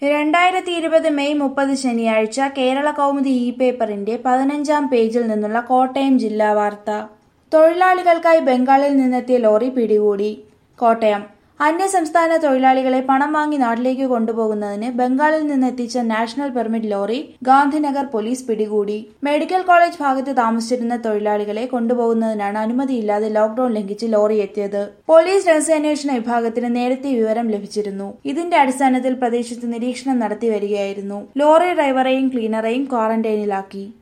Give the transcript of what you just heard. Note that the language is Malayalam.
രണ്ടായിരത്തി ഇരുപത് മെയ് മുപ്പത് ശനിയാഴ്ച കേരള കൗമുദി ഇ പേപ്പറിന്റെ പതിനഞ്ചാം പേജിൽ നിന്നുള്ള കോട്ടയം ജില്ലാ വാർത്ത തൊഴിലാളികൾക്കായി ബംഗാളിൽ നിന്നെത്തിയ ലോറി പിടികൂടി കോട്ടയം അന്യസംസ്ഥാന തൊഴിലാളികളെ പണം വാങ്ങി നാട്ടിലേക്ക് കൊണ്ടുപോകുന്നതിന് ബംഗാളിൽ നിന്നെത്തിച്ച national permit lorry Gandhinagar police പിടികൂടി മെഡിക്കൽ കോളേജ് ഭാഗത്ത് താമസിച്ചിരുന്ന തൊഴിലാളികളെ കൊണ്ടുപോകുന്നതിനാണ് അനുമതിയില്ലാതെ ലോക്ഡൌൺ ലംഘിച്ച് ലോറി എത്തിയത് പോലീസ് രഹസ്യാന്വേഷണ വിഭാഗത്തിന് നേരത്തെ വിവരം ലഭിച്ചിരുന്നു ഇതിന്റെ അടിസ്ഥാനത്തിൽ പ്രദേശത്ത് നിരീക്ഷണം നടത്തി വരികയായിരുന്നു ലോറി ഡ്രൈവറെയും ക്ലീനറെയും ക്വാറന്റൈനിലാക്കി